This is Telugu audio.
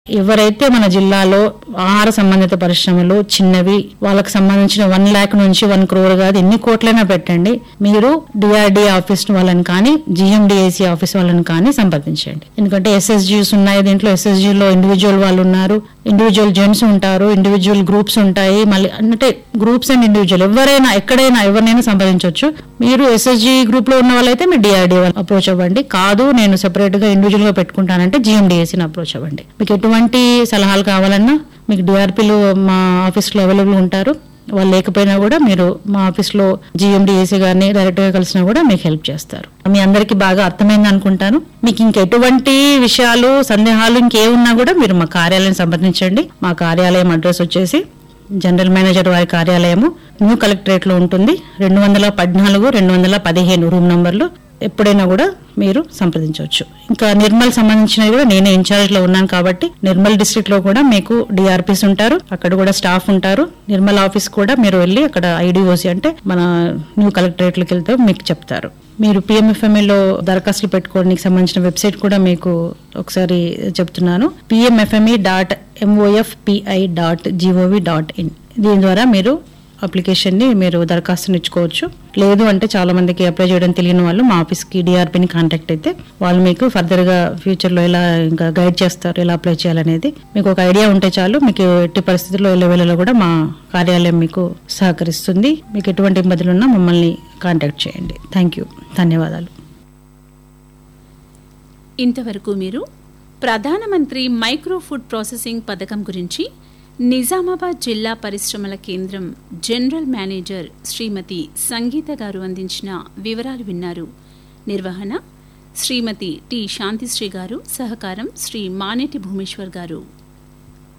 ఎవరైతే మన జిల్లాలో ఆహార సంబంధిత పరిశ్రమలు చిన్నవి వాళ్ళకి సంబంధించిన వన్ ల్యాక్ నుంచి వన్ క్రోర్ కాదు ఎన్ని కోట్లైనా పెట్టండి మీరు డిఆర్డి ఆఫీస్ వాళ్ళని కానీ జిఎండిఏసి ఆఫీస్ వాళ్ళని కానీ సంప్రదించండి ఎందుకంటే ఎస్ఎస్జీస్ ఉన్నాయి దీంట్లో SSG లో ఇండివిజువల్ వాళ్ళు ఉన్నారు ఇండివిజువల్ జెంట్స్ ఉంటారు ఇండివిజువల్ గ్రూప్స్ ఉంటాయి మళ్ళీ అంటే గ్రూప్స్ అండ్ ఇండివిజువల్ ఎవరైనా ఎక్కడైనా ఎవరినైనా సంప్రదించవచ్చు మీరు ఎస్ఎస్జి గ్రూప్ లో ఉన్న వాళ్ళైతే మీరు డిఆర్డి అప్రోచ్ అవ్వండి కాదు నేను సెపరేట్ గా ఇండివిజువల్ గా పెట్టుకుంటానంటే జిఎండిఎస్ని అప్రోచ్ అవ్వండి మీకు ఎటువంటి సలహాలు కావాలన్నా మీకు డిఆర్పీలు మా ఆఫీస్ లో అవైలబుల్ ఉంటారు వాళ్ళు లేకపోయినా కూడా మీరు మా ఆఫీస్ లో జిఎండిఏసీ గారిని డైరెక్ట్ గా కలిసినా కూడా మీకు హెల్ప్ చేస్తారు మీ అందరికీ బాగా అర్థమైంది అనుకుంటాను మీకు ఇంకెటువంటి విషయాలు సందేహాలు ఇంకేమున్నా కూడా మీరు మా కార్యాలయం సంప్రదించండి మా కార్యాలయం అడ్రస్ వచ్చేసి జనరల్ మేనేజర్ వారి కార్యాలయము న్యూ కలెక్టరేట్ లో ఉంటుంది రెండు వందల పద్నాలుగు రెండు వందల పదిహేను రూమ్ నంబర్లు ఎప్పుడైనా కూడా మీరు సంప్రదించవచ్చు ఇంకా నిర్మల్ సంబంధించినవి కూడా నేనే ఇన్ఛార్జ్ లో ఉన్నాను కాబట్టి నిర్మల్ డిస్ట్రిక్ట్ లో కూడా మీకు డిఆర్పీస్ ఉంటారు అక్కడ కూడా స్టాఫ్ ఉంటారు నిర్మల్ ఆఫీస్ కూడా మీరు వెళ్ళి అక్కడ ఐడిఓసి అంటే మన న్యూ కలెక్టరేట్ లోకి వెళ్తే మీకు చెప్తారు మీరు పిఎంఎఫ్ఎంఏ లో దరఖాస్తులు పెట్టుకోవడానికి సంబంధించిన వెబ్సైట్ కూడా మీకు ఒకసారి చెప్తున్నాను PMFME dot MOFPI dot gov dot in దీని ద్వారా మీరు అప్లికేషన్ ని మీరు దరఖాస్తుని ఇచ్చుకోవచ్చు లేదు అంటే చాలా మందికి అప్లై చేయడం తెలియని వాళ్ళు మా ఆఫీస్ కి డిఆర్పిని కాంటాక్ట్ అయితే వాళ్ళు మీకు ఫర్దర్ గా ఫ్యూచర్ లో ఎలా ఇంకా గైడ్ చేస్తారు ఎలా అప్లై చేయాలనేది మీకు ఒక ఐడియా ఉంటే చాలు మీకు ఎట్టి పరిస్థితుల్లో లెవెల్లో కూడా మా కార్యాలయం మీకు సహకరిస్తుంది మీకు ఎటువంటి ఇబ్బందులు ఉన్నా మమ్మల్ని కాంటాక్ట్ చేయండి థ్యాంక్ యూ ధన్యవాదాలు ఇంతవరకు మీరు ప్రధానమంత్రి మైక్రో ఫుడ్ ప్రాసెసింగ్ పథకం గురించి నిజామాబాద్ జిల్లా పరిశ్రమల కేంద్రం జనరల్ మేనేజర్ శ్రీమతి సంగీత గారు అందించిన వివరాలు విన్నారు నిర్వహణ శ్రీమతి టి శాంతిశ్రీ గారు సహకారం శ్రీ మానేటి భూమేశ్వర్ గారు